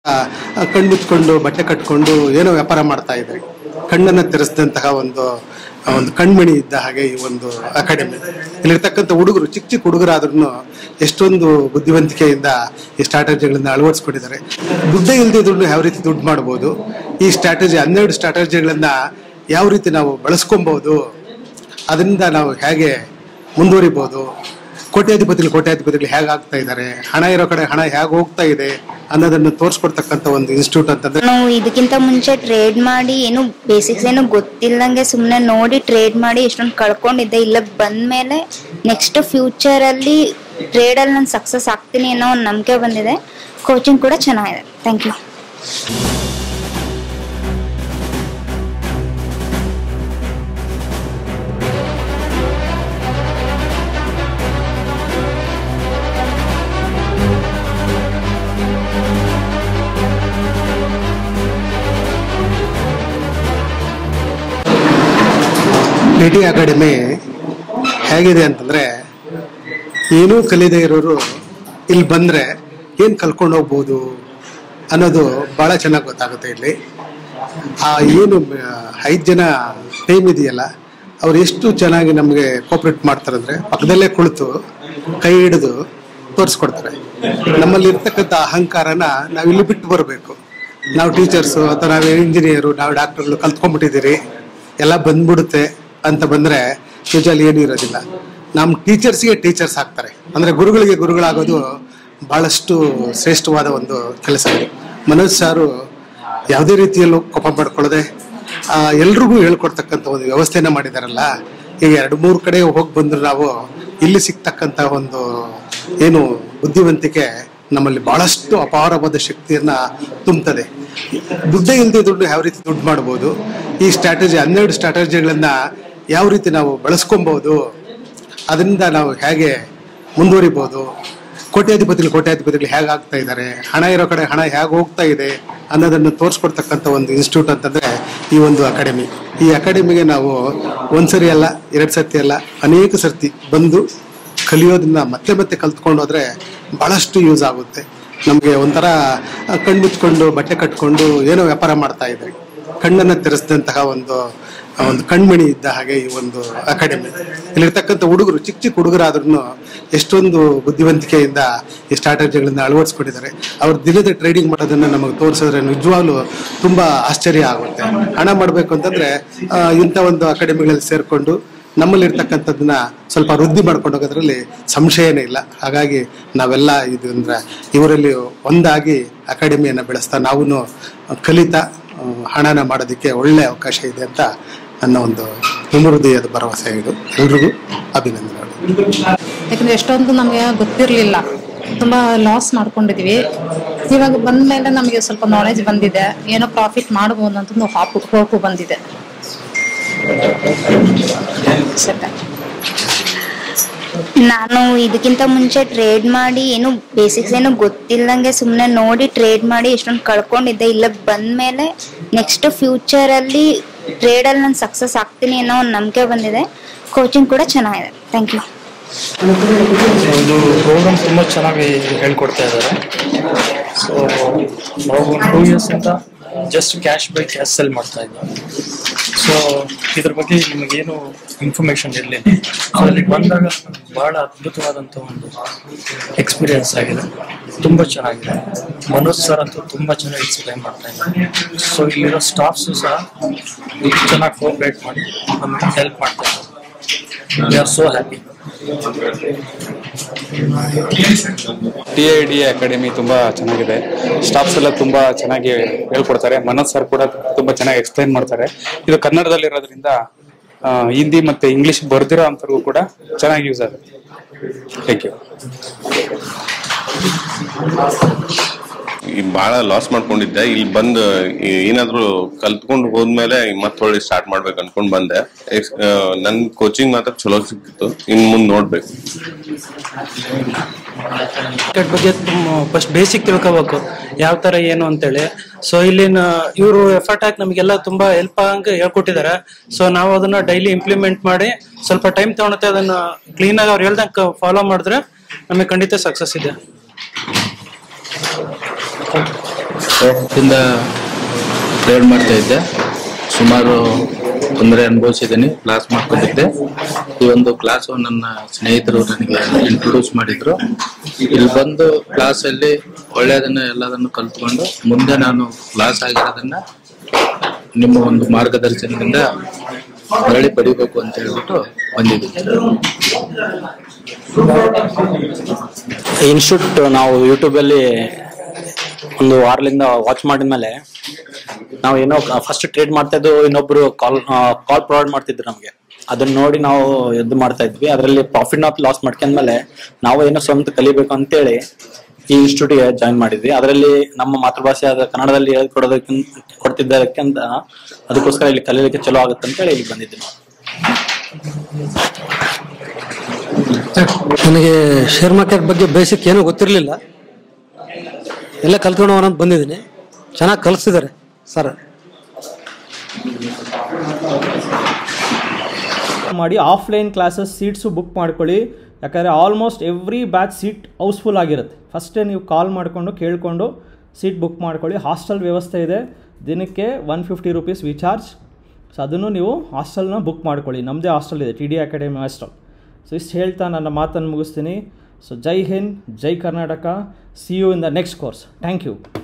ಕಣ್ಣು ಮುಚ್ಕೊಂಡು ಬಟ್ಟೆ ಕಟ್ಕೊಂಡು ಏನೋ ವ್ಯಾಪಾರ ಮಾಡ್ತಾ ಇದ್ರಿ ಕಣ್ಣನ್ನ ತೆರೆಸಿದಂತಹ ಒಂದು ಒಂದು ಕಣ್ಮಣಿ ಇದ್ದ ಹಾಗೆ ಈ ಒಂದು ಅಕಾಡೆಮಿ ಇಲ್ಲಿರ್ತಕ್ಕಂಥ ಹುಡುಗರು ಚಿಕ್ಕ ಚಿಕ್ಕ ಹುಡುಗರಾದ್ರೂ ಎಷ್ಟೊಂದು ಬುದ್ಧಿವಂತಿಕೆಯಿಂದ ಈ ಸ್ಟ್ರಾಟಜಿಗಳನ್ನ ಅಳವಡಿಸ್ಕೊಂಡಿದ್ದಾರೆ ದುಡ್ಡೇ ಇಲ್ದಿದ್ರು ಯಾವ ರೀತಿ ದುಡ್ಡು ಮಾಡ್ಬೋದು ಈ ಸ್ಟ್ರಾಟಜಿ ಹನ್ನೆರಡು ಸ್ಟ್ರಾಟಜಿಗಳನ್ನ ಯಾವ ರೀತಿ ನಾವು ಬಳಸ್ಕೊಬಹುದು ಅದರಿಂದ ನಾವು ಹೇಗೆ ಮುಂದುವರಿಬಹುದು ಕೋಟ್ಯಾಧಿಪತಿಗಳು ಕೋಟ್ಯಾಧಿಪತಿಗಳು ಹೇಗೆ ಆಗ್ತಾ ಇದ್ದಾರೆ ಹಣ ಇರೋ ಕಡೆ ಹಣ ಹೇಗೆ ಹೋಗ್ತಾ ಇದೆ ಅನ್ನೋದನ್ನು ತೋರಿಸ್ಕೊಡ್ತಕ್ಕಂಥ ಒಂದು ಇನ್ಸ್ಟಿಟ್ಯೂಟ್ ಅಂತಂದ್ರೆ ನಾವು ಇದಕ್ಕಿಂತ ಮುಂಚೆ ಟ್ರೇಡ್ ಮಾಡಿ ಏನು ಬೇಸಿಕ್ಸ್ ಏನು ಗೊತ್ತಿಲ್ಲಂಗೆ ಸುಮ್ಮನೆ ನೋಡಿ ಟ್ರೇಡ್ ಮಾಡಿ ಎಷ್ಟೊಂದು ಕಳ್ಕೊಂಡಿದ್ದೆ ಇಲ್ಲ ಬಂದ್ಮೇಲೆ ನೆಕ್ಸ್ಟ್ ಫ್ಯೂಚರ್ ಅಲ್ಲಿ ಟ್ರೇಡ್ ಅಲ್ಲಿ ನಾನು ಸಕ್ಸಸ್ ಆಗ್ತೀನಿ ಅನ್ನೋ ಒಂದು ನಂಬಿಕೆ ಬಂದಿದೆ ಕೋಚಿಂಗ್ ಕೂಡ ಚೆನ್ನಾಗಿದೆ thank you P T academy ಹೇಗಿದೆ ಅಂತಂದ್ರೆ ಏನೂ ಕಲಿಯದೇ ಇರೋರು ಇಲ್ಲಿ ಬಂದ್ರೆ ಏನ್ ಕಲ್ಕೊಂಡು ಹೋಗ್ಬೋದು ಅನ್ನೋದು ಬಹಳ ಚೆನ್ನಾಗಿ ಗೊತ್ತಾಗುತ್ತೆ ಇಲ್ಲಿ ಆ ಏನು ಐದು ಜನ ಟೀಮ್ ಇದೆಯಲ್ಲ ಅವ್ರು ಎಷ್ಟು ಚೆನ್ನಾಗಿ ನಮಗೆ ಕೋಪರೇಟ್ ಮಾಡ್ತಾರೆ ಅಂದ್ರೆ ಪಕ್ಕದಲ್ಲೇ ಕುಳಿತು ಕೈ ಹಿಡಿದು ತೋರಿಸ್ಕೊಡ್ತಾರೆ ನಮ್ಮಲ್ಲಿ ಇರ್ತಕ್ಕಂಥ ಅಹಂಕಾರನ ನಾವು ಇಲ್ಲಿ ಬಿಟ್ಟು ಬರಬೇಕು ನಾವು ಟೀಚರ್ಸು ಅಥವಾ ನಾವು ಇಂಜಿನಿಯರು ನಾವು ಡಾಕ್ಟರ್ಗಳು ಕಲ್ತ್ಕೊಂಡ್ಬಿಟ್ಟಿದ್ದೀರಿ ಎಲ್ಲ ಬಂದ್ಬಿಡುತ್ತೆ ಅಂತ ಬಂದ್ರೆ ನಿಜಲ್ಲಿ ಏನೂ ಇರೋದಿಲ್ಲ ನಮ್ಮ ಟೀಚರ್ಸ್ಗೆ ಟೀಚರ್ಸ್ ಆಗ್ತಾರೆ ಅಂದ್ರೆ ಗುರುಗಳಿಗೆ ಗುರುಗಳಾಗೋದು ಬಹಳಷ್ಟು ಶ್ರೇಷ್ಠವಾದ ಒಂದು ಕೆಲಸ ಮನೋಜ್ ಸಾರು ಯಾವುದೇ ರೀತಿಯಲ್ಲೂ ಕೋಪ ಮಾಡ್ಕೊಳ್ಳದೆ ಆ, ಎಲ್ರಿಗೂ ಹೇಳ್ಕೊಡ್ತಕ್ಕಂಥ ಒಂದು ವ್ಯವಸ್ಥೆನ ಮಾಡಿದಾರಲ್ಲ ಈಗ ಎರಡು ಮೂರು ಕಡೆ ಹೋಗಿ ಬಂದ್ರು ನಾವು ಇಲ್ಲಿ ಸಿಗ್ತಕ್ಕಂಥ ಒಂದು ಏನು ಬುದ್ಧಿವಂತಿಕೆ ನಮ್ಮಲ್ಲಿ ಬಹಳಷ್ಟು ಅಪಾರವಾದ ಶಕ್ತಿಯನ್ನ ತುಂಬುತ್ತದೆ ದುಡ್ಡೇ ಇಲ್ಲದೆ ದುಡ್ಡು ಯಾವ ರೀತಿ ದುಡ್ಡು ಮಾಡ್ಬೋದು ಈ ಸ್ಟ್ರಾಟಜಿ ಹನ್ನೆರಡು ಸ್ಟ್ರಾಟಜಿಗಳನ್ನ ಯಾವ ರೀತಿ ನಾವು ಬಳಸ್ಕೊಬಹುದು ಅದರಿಂದ ನಾವು ಹೇಗೆ ಮುಂದುವರಿಬಹುದು ಕೋಟ್ಯಾಧಿಪತಿಗಳು ಕೋಟ್ಯಾಧಿಪತಿಗಳು ಹೇಗೆ ಆಗ್ತಾ ಇದ್ದಾರೆ ಹಣ ಇರೋ ಕಡೆ ಹಣ ಹೇಗೆ ಹೋಗ್ತಾ ಇದೆ ಅನ್ನೋದನ್ನು ತೋರಿಸ್ಕೊಡ್ತಕ್ಕಂಥ ಒಂದು ಇನ್ಸ್ಟಿಟ್ಯೂಟ್ ಅಂತಂದ್ರೆ ಈ ಒಂದು ಅಕಾಡೆಮಿ ಈ ಅಕಾಡೆಮಿಗೆ ನಾವು ಒಂದ್ಸರಿ ಅಲ್ಲ ಎರಡು ಸರ್ತಿ ಅಲ್ಲ ಅನೇಕ ಸರ್ತಿ ಬಂದು ಕಲಿಯೋದನ್ನ ಮತ್ತೆ ಮತ್ತೆ ಕಲ್ತ್ಕೊಂಡು ಹೋದ್ರೆ ಬಹಳಷ್ಟು ಯೂಸ್ ಆಗುತ್ತೆ ನಮಗೆ ಒಂಥರ ಕಣ್ಣು ಮುಚ್ಕೊಂಡು ಬಟ್ಟೆ ಕಟ್ಕೊಂಡು ಏನೋ ವ್ಯಾಪಾರ ಮಾಡ್ತಾ ಇದ್ರಿ ಕಣ್ಣನ್ನ ತೆರೆಸಿದಂತಹ ಒಂದು ಒಂದು ಕಣ್ಮಣಿ ಇದ್ದ ಹಾಗೆ ಈ ಒಂದು ಅಕಾಡೆಮಿ ಇಲ್ಲಿರ್ತಕ್ಕಂಥ ಹುಡುಗರು ಚಿಕ್ಕ ಚಿಕ್ಕ ಹುಡುಗರಾದ್ರೂ ಎಷ್ಟೊಂದು ಬುದ್ಧಿವಂತಿಕೆಯಿಂದ ಈ ಸ್ಟ್ರಾಟಜಿಗಳನ್ನ ಅಳವಡಿಸ್ಕೊಂಡಿದ್ದಾರೆ ಅವ್ರ ದಿನದ ಟ್ರೇಡಿಂಗ್ ಮಾಡೋದನ್ನ ನಮಗೆ ತೋರಿಸಿದ್ರೆ ನಿಜವಾಗ್ಲೂ ತುಂಬಾ ಆಶ್ಚರ್ಯ ಆಗುತ್ತೆ ಹಣ ಮಾಡಬೇಕು ಅಂತಂದ್ರೆ ಆ, ಇಂಥ ಒಂದು ಅಕಾಡೆಮಿಗಳಲ್ಲಿ ಸೇರ್ಕೊಂಡು ನಮ್ಮಲ್ಲಿ ಇರ್ತಕ್ಕಂಥದ್ದನ್ನ ಸ್ವಲ್ಪ ವೃದ್ಧಿ ಮಾಡ್ಕೊಂಡು ಹೋಗೋದ್ರಲ್ಲಿ ಸಂಶಯನೇ ಇಲ್ಲ ಹಾಗಾಗಿ ನಾವೆಲ್ಲ ಇದು ಅಂದ್ರೆ ಇವರಲ್ಲಿ ಒಂದಾಗಿ ಅಕಾಡೆಮಿಯನ್ನು ಬೆಳೆಸ್ತಾ ನಾವು ಕಲಿತಾ ಆ, ಹಣನ ಮಾಡೋದಕ್ಕೆ ಒಳ್ಳೆ ಅವಕಾಶ ಇದೆ ಅಂತ ನನ್ನ ಒಂದು ಹೃದಯದ ಭರವಸೆ ಇದು ಎಲ್ರಿಗೂ ಅಭಿನಂದನೆಗಳು ಯಾಕಂದ್ರೆ ಎಷ್ಟೊಂದು ನಮಗೆ ಗೊತ್ತಿರಲಿಲ್ಲ ತುಂಬ ಲಾಸ್ ಮಾಡ್ಕೊಂಡಿದೀವಿ ಇವಾಗ ಬಂದ ಮೇಲೆ ನಮಗೆ ಸ್ವಲ್ಪ ನಾಲೆಜ್ ಬಂದಿದೆ ಏನೋ ಪ್ರಾಫಿಟ್ ಮಾಡ್ಬೋದು ಅಂತ ಒಂದು ಹಾಪು ಹೋಪು ಬಂದಿದೆ ಸರಿ ನಾನು ಇದಕ್ಕಿಂತ ಮುಂಚೆ ಟ್ರೇಡ್ ಮಾಡಿ ಏನು ಬೇಸಿಕ್ಸ್ ಏನು ಗೊತ್ತಿಲ್ಲಂಗೆ ಸುಮ್ಮನೆ ನೋಡಿ ಟ್ರೇಡ್ ಮಾಡಿ ಎಷ್ಟೊಂದು ಕಳ್ಕೊಂಡಿದ್ದೆ ಇಲ್ಲ ಬಂದ್ಮೇಲೆ ನೆಕ್ಸ್ಟ್ ಫ್ಯೂಚರ್ ಅಲ್ಲಿ ಟ್ರೇಡ್ ಅಲ್ಲಿ ನಾನು ಸಕ್ಸಸ್ ಆಗ್ತೀನಿ ಅನ್ನೋ ಒಂದು ನಂಬಿಕೆ ಬಂದಿದೆ ಕೋಚಿಂಗ್ ಕೂಡ ಚೆನ್ನಾಗಿದೆ ಥ್ಯಾಂಕ್ ಯು ಒಂದು ಪ್ರೋಗ್ರಾಮ್ ತುಂಬ ಚೆನ್ನಾಗಿ ಹೇಳ್ಕೊಡ್ತಾ ಇದ್ದಾರೆ ಸೊ ನಾವು ಒಂದು ಟೂ ಇಯರ್ಸಿಂದ just cash by cash sell ಮಾಡ್ತಾ ಇದ್ದೀವಿ ಸೊ ಇದ್ರ ಬಗ್ಗೆ ನಿಮಗೇನು ಇನ್ಫಾರ್ಮೇಶನ್ ಇರಲಿಲ್ಲ ಸೊ ಅಲ್ಲಿಗೆ ಬಂದಾಗ ಬಹಳ ಅದ್ಭುತವಾದಂಥ ಒಂದು ಎಕ್ಸ್ಪೀರಿಯನ್ಸ್ ಆಗಿದೆ ತುಂಬ ಚೆನ್ನಾಗಿದೆ ಮನೋಜ್ ಸರ್ ಅಂತೂ ತುಂಬ ಚೆನ್ನಾಗಿ ಎಕ್ಸ್ಪ್ಲೈನ್ ಮಾಡ್ತಾ ಇದ್ದಾರೆ ಸೊ ಇಲ್ಲಿರೋ ಸ್ಟಾಫ್ಸು ಸಹ ಚೆನ್ನಾಗಿ ಕೋಆಪ್ರೇಟ್ ಮಾಡಿ ನಮಗೆ ಹೆಲ್ಪ್ ಮಾಡ್ತಾ ಇದ್ದಾರೆ we are so happy T I D academy ತುಂಬಾ ಚೆನ್ನಾಗಿದೆ ಸ್ಟಾಫ್ಸ್ ಎಲ್ಲ ತುಂಬಾ ಚೆನ್ನಾಗಿ ಹೇಳ್ಕೊಡ್ತಾರೆ ಮನೋಜ್ ಸರ್ ಕೂಡ ತುಂಬಾ ಚೆನ್ನಾಗಿ ಎಕ್ಸ್ಪ್ಲೈನ್ ಮಾಡ್ತಾರೆ ಇದು ಕನ್ನಡದಲ್ಲಿ ಇರೋದ್ರಿಂದ ಆ, ಹಿಂದಿ ಮತ್ತೆ ಇಂಗ್ಲಿಷ್ ಬರ್ದಿರೋ ಅಂತವ್ರಿಗೂ ಕೂಡ ಚೆನ್ನಾಗಿ ಯೂಸ್ ಆಗುತ್ತೆ ಥ್ಯಾಂಕ್ ಯು ಈ ಭಾಳ ಲಾಸ್ ಮಾಡ್ಕೊಂಡಿದ್ದೆ ಇಲ್ಲಿ ಬಂದು ಈ- ಏನಾದ್ರು ಕಲ್ತ್ಕೊಂಡು ಹೋದ್ಮೇಲೆ ಮತ್ತೆ ಹೊಳ್ಳಿ ಸ್ಟಾರ್ಟ್ ಮಾಡ್ಬೇಕು ಅನ್ಕೊಂಡ್ ಬಂದೆ ಎಕ್ಸ್- ಆ, ನನ್ ಕೋಚಿಂಗ್ ಮಾತ್ರ ಚಲೋ ಸಿಕ್ಕಿತ್ತು ಇನ್ ಮುಂದ್ ನೋಡ್ಬೇಕು ಮಾರ್ಕೆಟ್ ಬಗ್ಗೆ ಫಸ್ಟ್ ಬೇಸಿಕ್ ತಿಳ್ಕೋಬೇಕು ಯಾವ ತರ ಏನು ಅಂತೇಳಿ ಸೊ ಇಲ್ಲಿನ ಇವರು ಎಫರ್ಟ್ ಹಾಕಿ ನಮಗೆಲ್ಲ ತುಂಬಾ ಹೆಲ್ಪ್ ಆಗಂಗೆ ಹೇಳ್ಕೊಟ್ಟಿದ್ದಾರೆ ಸೊ ನಾವು ಅದನ್ನ ಡೈಲಿ ಇಂಪ್ಲಿಮೆಂಟ್ ಮಾಡಿ ಸ್ವಲ್ಪ ಟೈಮ್ ತಗೊಳುತ್ತೆ ಅದನ್ನ ಕ್ಲೀನ್ ಆಗಿ ಅವ್ರು ಹೇಳ್ದಂಗೆ ಫಾಲೋ ಮಾಡಿದ್ರೆ ನಮಗೆ ಖಂಡಿತ ಸಕ್ಸಸ್ ಇದೆ ಇಂದ ಟ್ರೇಡ್ ಮಾಡ್ತಾ ಇದ್ದೆ ಸುಮಾರು ತೊಂದರೆ ಅನುಭವಿಸಿದ್ದೀನಿ ಕ್ಲಾಸ್ ಮಾಡ್ಕೊಂಡಿದ್ದೆ ಈ ಒಂದು ಕ್ಲಾಸ್ ನನ್ನ ಸ್ನೇಹಿತರು ನನಗೆ ಇಂಟ್ರೊಡ್ಯೂಸ್ ಮಾಡಿದ್ರು ಇಲ್ಲಿ ಬಂದು ಕ್ಲಾಸ್ ಅಲ್ಲಿ ಒಳ್ಳೆಯದನ್ನ ಎಲ್ಲದನ್ನು ಕಲ್ತ್ಕೊಂಡು ಮುಂದೆ ನಾನು ಕ್ಲಾಸ್ ಆಗಿರೋದನ್ನ ನಿಮ್ಮ ಒಂದು ಮಾರ್ಗದರ್ಶನದಿಂದ ಮರಳಿ ಪಡಿಬೇಕು ಅಂತ ಹೇಳ್ಬಿಟ್ಟು ಬಂದಿದ್ದೀನಿ ಇನ್ಸ್ಟಿಟ್ಯೂಟ್ ನಾವು ಯೂಟ್ಯೂಬಲ್ಲಿ ಒಂದು ವಾರದಿಂದ ವಾಚ್ ಮಾಡಿದ್ಮೇಲೆ ನಾವು ಏನೋ ಫಸ್ಟ್ ಟ್ರೇಡ್ ಮಾಡ್ತಾ ಇದ್ದು ಇನ್ನೊಬ್ರು ಕಾಲ್ ಕಾಲ್ ಪ್ರೊವೈಡ್ ಮಾಡ್ತಿದ್ರು ನಮಗೆ ಅದನ್ನ ನೋಡಿ ನಾವು ಎದ್ದು ಮಾಡ್ತಾ ಇದ್ವಿ ಅದರಲ್ಲಿ ಪ್ರಾಫಿಟ್ ನಾಟ್ ಲಾಸ್ ಮಾಡ್ಕೊಂಡ್ಮೇಲೆ ನಾವು ಏನೋ ಸ್ವಂತ ಕಲಿಬೇಕು ಅಂತೇಳಿ ಈ ಇನ್ಸ್ಟಿಟ್ಯೂಟ್ಗೆ ಜಾಯಿನ್ ಮಾಡಿದ್ವಿ ಅದರಲ್ಲಿ ನಮ್ಮ ಮಾತೃಭಾಷೆ ಆದ ಕನ್ನಡದಲ್ಲಿ ಹೇಳ್ಕೊಡೋದಕ್ಕಿಂತ ಕೊಡ್ತಿದ್ದಕ್ಕಿಂತ ಅದಕ್ಕೋಸ್ಕರ ಇಲ್ಲಿ ಕಲೀಲಿಕ್ಕೆ ಚಲೋ ಆಗುತ್ತೆ ಅಂತೇಳಿ ಇಲ್ಲಿ ಬಂದಿದ್ವಿ ನಾವು ನನಗೆ ಶೇರ್ ಮಾರ್ಕೆಟ್ ಬಗ್ಗೆ ಬೇಸಿಕ್ ಏನೂ ಗೊತ್ತಿರಲಿಲ್ಲ ಎಲ್ಲ ಕಲ್ತ್ಕೊಂಡು ಅಂತ ಬಂದಿದ್ದೀನಿ ಚೆನ್ನಾಗಿ ಕಲಿಸಿದ್ದಾರೆ ಸರ್ ಮಾಡಿ ಆಫ್ಲೈನ್ ಕ್ಲಾಸಸ್ ಸೀಟ್ಸು ಬುಕ್ ಮಾಡ್ಕೊಳ್ಳಿ ಯಾಕಂದರೆ almost every batch seat house full ಆಗಿರುತ್ತೆ ಫಸ್ಟೇ ನೀವು ಕಾಲ್ ಮಾಡಿಕೊಂಡು ಕೇಳಿಕೊಂಡು ಸೀಟ್ ಬುಕ್ ಮಾಡ್ಕೊಳ್ಳಿ ಹಾಸ್ಟೆಲ್ ವ್ಯವಸ್ಥೆ ಇದೆ ದಿನಕ್ಕೆ one fifty rupees we charge so ಅದನ್ನು ನೀವು ಹಾಸ್ಟೆಲ್ನ ಬುಕ್ ಮಾಡ್ಕೊಳ್ಳಿ ನಮ್ಮದೇ ಹಾಸ್ಟೆಲ್ ಇದೆ T D academy hostel so ಇಷ್ಟು ಹೇಳ್ತಾ ನನ್ನ ಮಾತನ್ನು ಮುಗಿಸ್ತೀನಿ ಸೊ ಜೈ ಹಿಂದ್ ಜೈ Karnataka see you in the next course thank you